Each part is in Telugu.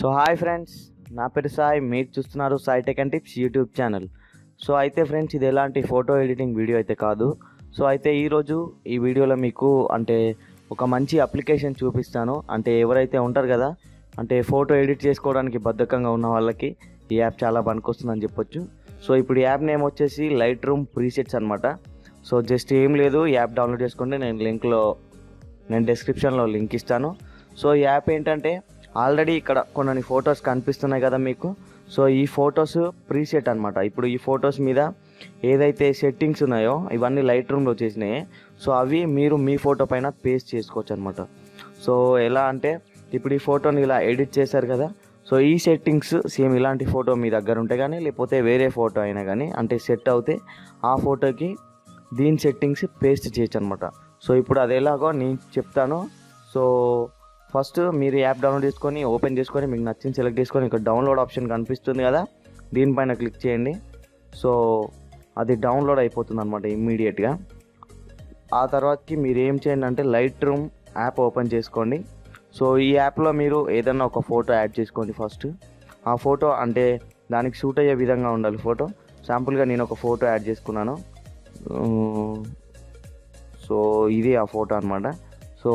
సో హాయ్ ఫ్రెండ్స్ నా పేరు సాయి మీరు చూస్తున్నారు Sai tech and tips YouTube channel so అయితే ఫ్రెండ్స్ ఇది ఎలాంటి ఫోటో ఎడిటింగ్ వీడియో అయితే కాదు సో అయితే ఈరోజు ఈ వీడియోలో మీకు అంటే ఒక మంచి అప్లికేషన్ చూపిస్తాను అంటే ఎవరైతే ఉంటారు కదా అంటే ఫోటో ఎడిట్ చేసుకోవడానికి బద్ధకంగా ఉన్న వాళ్ళకి ఈ యాప్ చాలా పనికొస్తుందని చెప్పొచ్చు సో ఇప్పుడు ఈ యాప్ నేమ్ వచ్చేసి లైట్ రూమ్ ప్రీసెట్స్ అనమాట సో జస్ట్ ఏం లేదు ఈ యాప్ డౌన్లోడ్ చేసుకోండి నేను లింక్లో నేను డిస్క్రిప్షన్లో లింక్ ఇస్తాను సో ఈ యాప్ ఏంటంటే ఆల్రెడీ ఇక్కడ కొన్ని ఫొటోస్ కనిపిస్తున్నాయి కదా మీకు సో ఈ ఫొటోస్ ప్రీసెట్ అనమాట ఇప్పుడు ఈ ఫొటోస్ మీద ఏదైతే సెట్టింగ్స్ ఉన్నాయో ఇవన్నీ లైట్ రూమ్లో చేసినాయి సో అవి మీరు మీ ఫోటో పైన పేస్ట్ చేసుకోవచ్చు అనమాట సో ఎలా అంటే ఇప్పుడు ఈ ఫోటోని ఇలా ఎడిట్ చేశారు కదా సో ఈ సెట్టింగ్స్ సేమ్ ఇలాంటి ఫోటో మీ దగ్గర ఉంటే కానీ లేకపోతే వేరే ఫోటో అయినా కానీ అంటే సెట్ అవుతే ఆ ఫోటోకి దీని సెట్టింగ్స్ పేస్ట్ చేయొచ్చు అనమాట సో ఇప్పుడు అది ఎలాగో నేను చెప్తాను సో ఫస్ట్ మీరు యాప్ డౌన్లోడ్ చేసుకొని ఓపెన్ చేసుకొని మీకు నచ్చింది సెలెక్ట్ చేసుకొని ఇక్కడ డౌన్లోడ్ ఆప్షన్ కనిపిస్తుంది కదా దీనిపైన క్లిక్ చేయండి సో అది డౌన్లోడ్ అయిపోతుంది అనమాట ఇమ్మీడియట్గా ఆ తర్వాతకి మీరు ఏం చేయండి అంటే లైట్ రూమ్ యాప్ ఓపెన్ చేసుకోండి సో ఈ యాప్లో మీరు ఏదన్నా ఒక ఫోటో యాడ్ చేసుకోండి ఫస్ట్ ఆ ఫోటో అంటే దానికి సూట్ అయ్యే విధంగా ఉండాలి ఫోటో శాంపుల్గా నేను ఒక ఫోటో యాడ్ చేసుకున్నాను ఉమ్, సో ఇది ఆ ఫోటో అనమాట సో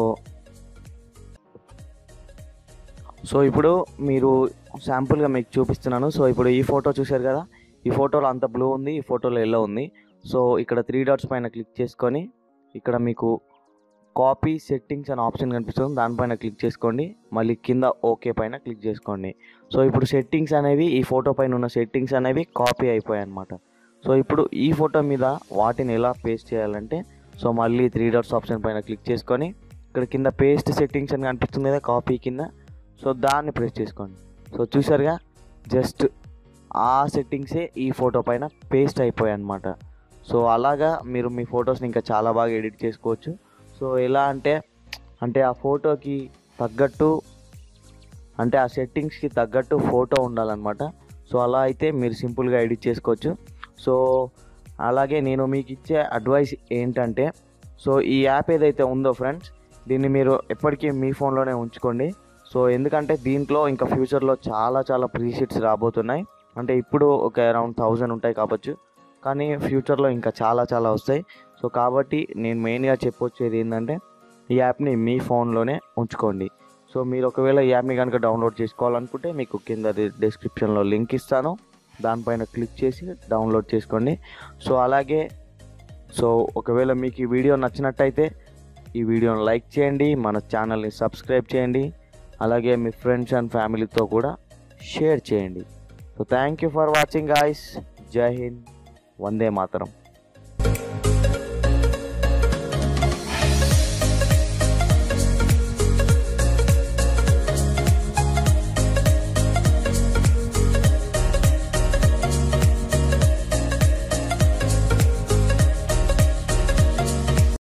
సో ఇప్పుడు మీరు శాంపుల్గా మీకు చూపిస్తున్నాను సో ఇప్పుడు ఈ ఫోటో చూశారు కదా ఈ ఫోటోలో అంత బ్లూ ఉంది ఈ ఫోటోలో ఎల్లో ఉంది సో ఇక్కడ త్రీ డాట్స్ పైన క్లిక్ చేసుకొని ఇక్కడ మీకు కాపీ సెట్టింగ్స్ అనే ఆప్షన్ కనిపిస్తుంది దానిపైన క్లిక్ చేసుకోండి మళ్ళీ కింద ఓకే పైన క్లిక్ చేసుకోండి సో ఇప్పుడు సెట్టింగ్స్ అనేవి ఈ ఫోటో పైన ఉన్న సెట్టింగ్స్ అనేవి కాపీ అయిపోయాయి అనమాట సో ఇప్పుడు ఈ ఫోటో మీద వాటిని ఎలా పేస్ట్ చేయాలంటే సో మళ్ళీ త్రీ డాట్స్ ఆప్షన్ పైన క్లిక్ చేసుకొని ఇక్కడ కింద పేస్ట్ సెట్టింగ్స్ అని కనిపిస్తుంది కదా కాపీ కింద సో దాన్ని ప్రెస్ చేసుకోండి సో చూసారుగా జస్ట్ ఆ సెట్టింగ్సే ఈ ఫోటో పైన పేస్ట్ అయిపోయాయి అనమాట సో అలాగా మీరు మీ ఫొటోస్ని ఇంకా చాలా బాగా ఎడిట్ చేసుకోవచ్చు సో ఎలా అంటే అంటే ఆ ఫోటోకి తగ్గట్టు అంటే ఆ సెట్టింగ్స్కి తగ్గట్టు ఫోటో ఉండాలన్నమాట సో అలా అయితే మీరు సింపుల్గా ఎడిట్ చేసుకోవచ్చు సో అలాగే నేను మీకు ఇచ్చే అడ్వైస్ ఏంటంటే సో ఈ యాప్ ఏదైతే ఉందో ఫ్రెండ్స్ దీన్ని మీరు ఎప్పటికీ మీ ఫోన్లోనే ఉంచుకోండి సో ఎందుకంటే దీంట్లో ఇంకా ఫ్యూచర్లో చాలా చాలా ప్రీషీట్స్ రాబోతున్నాయి అంటే ఇప్పుడు ఒక అరౌండ్ థౌజండ్ ఉంటాయి కావచ్చు కానీ ఫ్యూచర్లో ఇంకా చాలా చాలా వస్తాయి సో కాబట్టి నేను మెయిన్గా చెప్పొచ్చేది ఏంటంటే ఈ యాప్ని మీ ఫోన్లోనే ఉంచుకోండి సో మీరు ఒకవేళ ఈ యాప్ని కనుక డౌన్లోడ్ చేసుకోవాలనుకుంటే మీకు కింద డిస్క్రిప్షన్లో లింక్ ఇస్తాను దానిపైన క్లిక్ చేసి డౌన్లోడ్ చేసుకోండి సో అలాగే సో ఒకవేళ మీకు ఈ వీడియో నచ్చినట్టయితే ఈ వీడియోని లైక్ చేయండి మన ఛానల్ని సబ్స్క్రైబ్ చేయండి అలాగే మీ ఫ్రెండ్స్ అండ్ ఫ్యామిలీతో కూడా షేర్ చేయండి so thank you for watching guys జై హింద్ వందే మాతరం